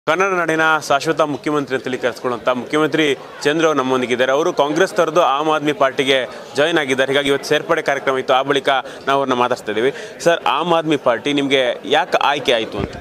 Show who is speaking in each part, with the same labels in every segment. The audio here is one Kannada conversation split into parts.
Speaker 1: ಕನ್ನಡ ನಾಡಿನ ಶಾಶ್ವತ ಮುಖ್ಯಮಂತ್ರಿ ಅಂತೇಳಿ ಕರೆಸ್ಕೊಳ್ಳುವಂಥ ಮುಖ್ಯಮಂತ್ರಿ ಚಂದ್ರ ಅವರು ನಮ್ಮೊಂದಿಗಿದ್ದಾರೆ ಅವರು ಕಾಂಗ್ರೆಸ್ ತೊರೆದು ಆಮ್ ಆದ್ಮಿ ಪಾರ್ಟಿಗೆ ಜಾಯಿನ್ ಆಗಿದ್ದಾರೆ ಹೀಗಾಗಿ ಇವತ್ತು ಸೇರ್ಪಡೆ ಕಾರ್ಯಕ್ರಮ ಇತ್ತು ಆ ಬಳಿಕ ನಾವು ಅವ್ರನ್ನ ಮಾತಾಡ್ತಾ ಇದ್ದೀವಿ ಸರ್ ಆಮ್ ಆದ್ಮಿ ಪಾರ್ಟಿ ನಿಮಗೆ ಯಾಕೆ ಆಯ್ಕೆ ಆಯಿತು ಅಂತ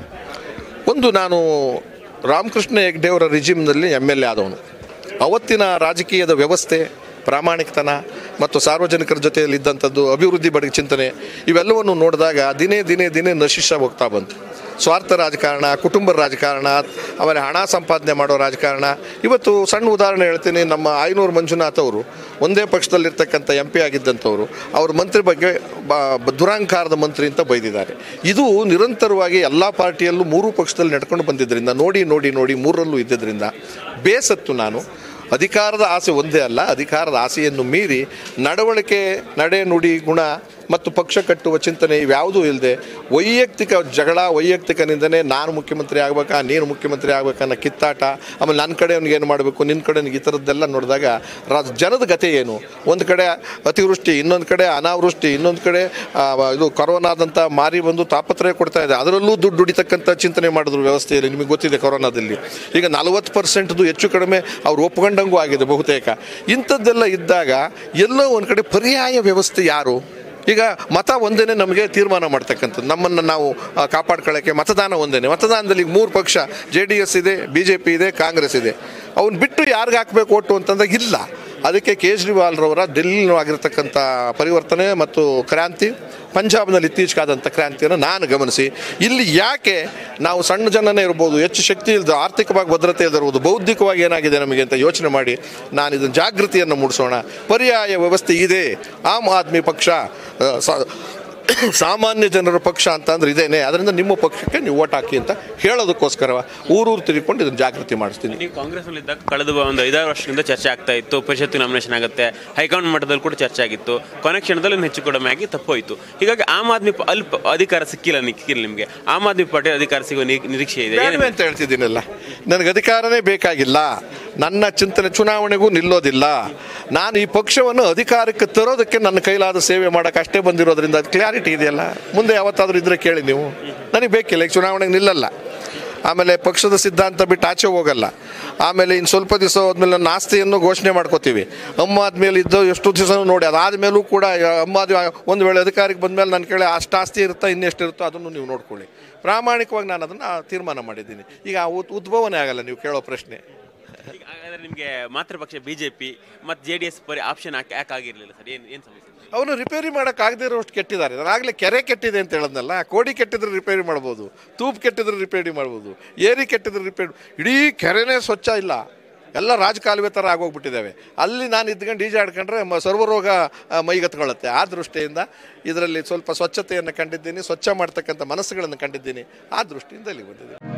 Speaker 2: ಒಂದು ನಾನು ರಾಮಕೃಷ್ಣ ಹೆಗ್ಡೆ ಅವರ ರಿಜಿಮ್ನಲ್ಲಿ ಎಮ್ ಎಲ್ ಎ ಆದವನು ಅವತ್ತಿನ ರಾಜಕೀಯದ ವ್ಯವಸ್ಥೆ ಪ್ರಾಮಾಣಿಕತನ ಮತ್ತು ಸಾರ್ವಜನಿಕರ ಜೊತೆಯಲ್ಲಿ ಇದ್ದಂಥದ್ದು ಅಭಿವೃದ್ಧಿ ಬಗ್ಗೆ ಚಿಂತನೆ ಇವೆಲ್ಲವನ್ನು ನೋಡಿದಾಗ ದಿನೇ ದಿನೇ ದಿನೇ ನಶಿಸ ಹೋಗ್ತಾ ಬಂತು ಸ್ವಾರ್ಥ ರಾಜಕಾರಣ ಕುಟುಂಬ ರಾಜಕಾರಣ ಆಮೇಲೆ ಹಣ ಸಂಪಾದನೆ ಮಾಡೋ ರಾಜಕಾರಣ ಇವತ್ತು ಸಣ್ಣ ಉದಾಹರಣೆ ಹೇಳ್ತೀನಿ ನಮ್ಮ ಆಯನೂರು ಮಂಜುನಾಥ್ ಅವರು ಒಂದೇ ಪಕ್ಷದಲ್ಲಿರ್ತಕ್ಕಂಥ ಎಂ ಪಿ ಆಗಿದ್ದಂಥವ್ರು ಅವ್ರ ಮಂತ್ರಿ ಬಗ್ಗೆ ಬ- ಬ- ದುರಾಂಕಾರದ ಮಂತ್ರಿ ಅಂತ ಬೈದಿದ್ದಾರೆ ಇದು ನಿರಂತರವಾಗಿ ಎಲ್ಲ ಪಾರ್ಟಿಯಲ್ಲೂ ಮೂರು ಪಕ್ಷದಲ್ಲಿ ನಡ್ಕೊಂಡು ಬಂದಿದ್ದರಿಂದ ನೋಡಿ ನೋಡಿ ನೋಡಿ ಮೂರರಲ್ಲೂ ಇದ್ದಿದ್ದರಿಂದ ಬೇಸತ್ತು ನಾನು ಅಧಿಕಾರದ ಆಸೆ ಒಂದೇ ಅಲ್ಲ ಅಧಿಕಾರದ ಆಸೆಯನ್ನು ಮೀರಿ ನಡವಳಿಕೆ ನಡೆ ನುಡಿ ಗುಣ ಮತ್ತು ಪಕ್ಷ ಕಟ್ಟುವ ಚಿಂತನೆ ಇವ್ಯಾವುದೂ ಇಲ್ಲದೆ ವೈಯಕ್ತಿಕ ಜಗಳ ವೈಯಕ್ತಿಕ ನಿಂದನೆ ನಾನು ಮುಖ್ಯಮಂತ್ರಿ ಆಗ್ಬೇಕಾ ನೀನು ಮುಖ್ಯಮಂತ್ರಿ ಆಗ್ಬೇಕಾ ಅನ್ನೋ ಕಿತ್ತಾಟ ಆಮೇಲೆ ನನ್ನ ಕಡೆ ಅವ್ನಿಗೆ ಏನು ಮಾಡಬೇಕು ನಿನ್ನ ಕಡೆ ಈ ಥರದ್ದೆಲ್ಲ ನೋಡಿದಾಗ ರಾ ಜನದ ಗತಿ ಏನು ಒಂದು ಕಡೆ ಅತಿವೃಷ್ಟಿ ಇನ್ನೊಂದು ಕಡೆ ಅನಾವೃಷ್ಟಿ ಇನ್ನೊಂದು ಕಡೆ ಆ, ಇದು ಕೊರೋನಾದಂಥ ಮಾರಿ ಬಂದು ತಾಪತ್ರಯ ಕೊಡ್ತಾ ಇದೆ ಅದರಲ್ಲೂ ದುಡ್ಡು ದುಡಿತಕ್ಕಂಥ ಚಿಂತನೆ ಮಾಡಿದ್ರು ವ್ಯವಸ್ಥೆಯಲ್ಲಿ ನಿಮಗೆ ಗೊತ್ತಿದೆ ಕೊರೋನಾದಲ್ಲಿ ಈಗ ನಲವತ್ತು ಪರ್ಸೆಂಟ್ದು ಹೆಚ್ಚು ಕಡಿಮೆ ಅವ್ರು ಒಪ್ಕೊಂಡಂಗೂ ಆಗಿದೆ ಬಹುತೇಕ ಇಂಥದ್ದೆಲ್ಲ ಇದ್ದಾಗ ಎಲ್ಲೋ ಒಂದು ಕಡೆ ಪರ್ಯಾಯ ವ್ಯವಸ್ಥೆ ಯಾರು ಈಗ ಮತ ಒಂದೇನೆ ನಮಗೆ ತೀರ್ಮಾನ ಮಾಡ್ತಕ್ಕಂಥದ್ದು ನಮ್ಮನ್ನು ನಾವು ಆ, ಕಾಪಾಡ್ಕೊಳ್ಳೋಕ್ಕೆ ಮತದಾನ ಒಂದೇನೆ ಮತದಾನದಲ್ಲಿ ಈಗ ಮೂರು ಪಕ್ಷ ಜೆ ಡಿ ಎಸ್ ಇದೆ ಬಿ ಜೆ ಪಿ ಇದೆ ಕಾಂಗ್ರೆಸ್ ಇದೆ ಅವ್ನು ಬಿಟ್ಟು ಯಾರಿಗೆ ಹಾಕಬೇಕು ಒಟ್ಟು ಅಂತಂದಾಗ ಇಲ್ಲ ಅದಕ್ಕೆ ಕೇಜ್ರಿವಾಲ್ರವರ ಡೆಲ್ಲಿನೂ ಆಗಿರ್ತಕ್ಕಂಥ ಪರಿವರ್ತನೆ ಮತ್ತು ಕ್ರಾಂತಿ ಪಂಜಾಬ್ನಲ್ಲಿ ಇತ್ತೀಚೆಗಾದಂಥ ಕ್ರಾಂತಿಯನ್ನು ನಾನು ಗಮನಿಸಿ ಇಲ್ಲಿ ಯಾಕೆ ನಾವು ಸಣ್ಣ ಜನನೇ ಇರ್ಬೋದು ಹೆಚ್ಚು ಶಕ್ತಿ ಇಲ್ಲದ ಆರ್ಥಿಕವಾಗಿ ಭದ್ರತೆ ಇಲ್ಲದಿರ್ಬೋದು ಬೌದ್ಧಿಕವಾಗಿ ಏನಾಗಿದೆ ನಮಗೆ ಅಂತ ಯೋಚನೆ ಮಾಡಿ ನಾನು ಇದನ್ನು ಜಾಗೃತಿಯನ್ನು ಮೂಡಿಸೋಣ ಪರ್ಯಾಯ ವ್ಯವಸ್ಥೆ ಇದೆ ಆಮ್ ಆದ್ಮಿ ಪಕ್ಷ ಆ, ಸ- ಸಾಮಾನ್ಯ ಜನರ ಪಕ್ಷ ಅಂತ ಅಂದ್ರೆ ಇದೇನೆ ಅದರಿಂದ ನಿಮ್ಮ ಪಕ್ಷಕ್ಕೆ ನೀವು ಓಟ್ ಹಾಕಿ ಅಂತ ಹೇಳೋದಕ್ಕೋಸ್ಕರ ಊರೂರು ತಿರುಗಿಕೊಂಡು ಇದನ್ನು ಜಾಗೃತಿ ಮಾಡಿಸ್ತೀನಿ
Speaker 1: ನೀವು ಕಾಂಗ್ರೆಸ್ನಲ್ಲಿದ್ದಾಗ ಕಳೆದ ಒಂದು ಐದಾರು ವರ್ಷದಿಂದ ಚರ್ಚೆ ಆಗ್ತಾ ಇತ್ತು ಪರಿಷತ್ತು ನಾಮಿನೇಷನ್ ಆಗುತ್ತೆ ಹೈಕಮಾಂಡ್ ಮಟ್ಟದಲ್ಲಿ ಕೂಡ ಚರ್ಚೆ ಆಗಿತ್ತು ಕೊನೆ ಕ್ಷಣದಲ್ಲಿ ಇನ್ನು ಹೆಚ್ಚು ಕಡಿಮೆ ಆಗಿ ತಪ್ಪೋಯ್ತು ಹೀಗಾಗಿ ಆಮ್ ಆದ್ಮಿ ಪ- ಅಲ್ಪ ಅಧಿಕಾರ ಸಿಕ್ಕಿಲ್ಲ ನಿಕ್ಕಿಲ್ಲ ನಿಮಗೆ ಆಮ್ ಆದ್ಮಿ ಪಾರ್ಟಿ ಅಧಿಕಾರ ಸಿಗುವ ನಿ- ನಿರೀಕ್ಷೆ ಇದೆ
Speaker 2: ಬೇಡವೇ ಅಂತ ಹೇಳ್ತಿದ್ದೀನಲ್ಲ ನನಗೆ ಅಧಿಕಾರನೇ ಬೇಕಾಗಿಲ್ಲ ನನ್ನ ಚಿಂತನೆ ಚುನಾವಣೆಗೂ ನಿಲ್ಲೋದಿಲ್ಲ ನಾನು ಈ ಪಕ್ಷವನ್ನು ಅಧಿಕಾರಕ್ಕೆ ತರೋದಕ್ಕೆ ನನ್ನ ಕೈಲಾದ ಸೇವೆ ಮಾಡೋಕೆ ಅಷ್ಟೇ ಬಂದಿರೋದ್ರಿಂದ ಅದು ಕ್ಲಾರಿಟಿ ಇದೆಯಲ್ಲ ಮುಂದೆ ಯಾವತ್ತಾದರೂ ಇದ್ರೆ ಕೇಳಿ ನೀವು ನನಗೆ ಬೇಕಿಲ್ಲ ಈಗ ಚುನಾವಣೆಗೆ ನಿಲ್ಲಲ್ಲ ಆಮೇಲೆ ಪಕ್ಷದ ಸಿದ್ಧಾಂತ ಬಿಟ್ಟು ಆಚೆ ಹೋಗಲ್ಲ ಆಮೇಲೆ ಇನ್ನು ಸ್ವಲ್ಪ ದಿವಸ ಹೋದ್ಮೇಲೆ ನನ್ನ ಆಸ್ತಿಯನ್ನು ಘೋಷಣೆ ಮಾಡ್ಕೋತೀವಿ ಅಮ್ಮ ಆದ್ಮೇಲೆ ಇದ್ದೋ ಎಷ್ಟು ದಿವಸ ನೋಡಿ ಅದಾದ್ಮೇಲೂ ಕೂಡ ಅಮ್ಮ ಆದ್ಮೇಲೆ ಒಂದು ವೇಳೆ ಅಧಿಕಾರಕ್ಕೆ ಬಂದಮೇಲೆ ನನ್ನ ಕೇಳಿ ಅಷ್ಟು ಆಸ್ತಿ ಇರುತ್ತಾ ಇನ್ನೆಷ್ಟು ಇರುತ್ತೋ ಅದನ್ನು ನೀವು ನೋಡ್ಕೊಳ್ಳಿ ಪ್ರಾಮಾಣಿಕವಾಗಿ ನಾನು ಅದನ್ನು ತೀರ್ಮಾನ ಮಾಡಿದ್ದೀನಿ ಈಗ ಆ ಉದ್- ಉದ್ಭವನೇ ಆಗಲ್ಲ ನೀವು ಕೇಳೋ ಪ್ರಶ್ನೆ
Speaker 1: ಈಗ ಹಾಗಾದ್ರೆ ನಿಮಗೆ ಮಾತೃಪಕ್ಷ ಬಿಜೆಪಿ ಮತ್ತು ಜೆ ಡಿ ಎಸ್ ಪರಿ ಆಪ್ಷನ್ ಯಾಕೆ ಯಾಕೆ ಆಗಿರಲಿಲ್ಲ ಸರ್ ಏನು ಏನು ಸಮಸ್ಯೆ
Speaker 2: ಅವನು ರಿಪೇರಿ ಮಾಡೋಕ್ಕಾಗದೇ ಇರೋಷ್ಟು ಕೆಟ್ಟಿದ್ದಾರೆ ನಾನು ಆಗಲೇ ಕೆರೆ ಕೆಟ್ಟಿದೆ ಅಂತ ಹೇಳದ್ನಲ್ಲ ಕೋಡಿ ಕೆಟ್ಟಿದ್ರೆ ರಿಪೇರಿ ಮಾಡ್ಬೋದು ತೂಪು ಕೆಟ್ಟಿದ್ರೆ ರಿಪೇರಿ ಮಾಡ್ಬೋದು ಏರಿ ಕೆಟ್ಟಿದ್ರೆ ರಿಪೇರಿ ಇಡೀ ಕೆರೆನೇ ಸ್ವಚ್ಛ ಇಲ್ಲ ಎಲ್ಲ ರಾಜಕಾಲುವೆ ಥರ ಆಗೋಗ್ಬಿಟ್ಟಿದ್ದಾವೆ ಅಲ್ಲಿ ನಾನು ಇದ್ಕೊಂಡು ಈಜಾಡ್ಕೊಂಡ್ರೆ ಮ ಸರ್ವರೋಗ ಆ, ಮೈಗತ್ಕೊಳ್ಳುತ್ತೆ ಆ ದೃಷ್ಟಿಯಿಂದ ಇದರಲ್ಲಿ ಸ್ವಲ್ಪ ಸ್ವಚ್ಛತೆಯನ್ನು ಕಂಡಿದ್ದೀನಿ ಸ್ವಚ್ಛ ಮಾಡ್ತಕ್ಕಂಥ ಮನಸ್ಸುಗಳನ್ನು ಕಂಡಿದ್ದೀನಿ ಆ ದೃಷ್ಟಿಯಿಂದ ಇಲ್ಲಿ ಬಂದಿದ್ದೀನಿ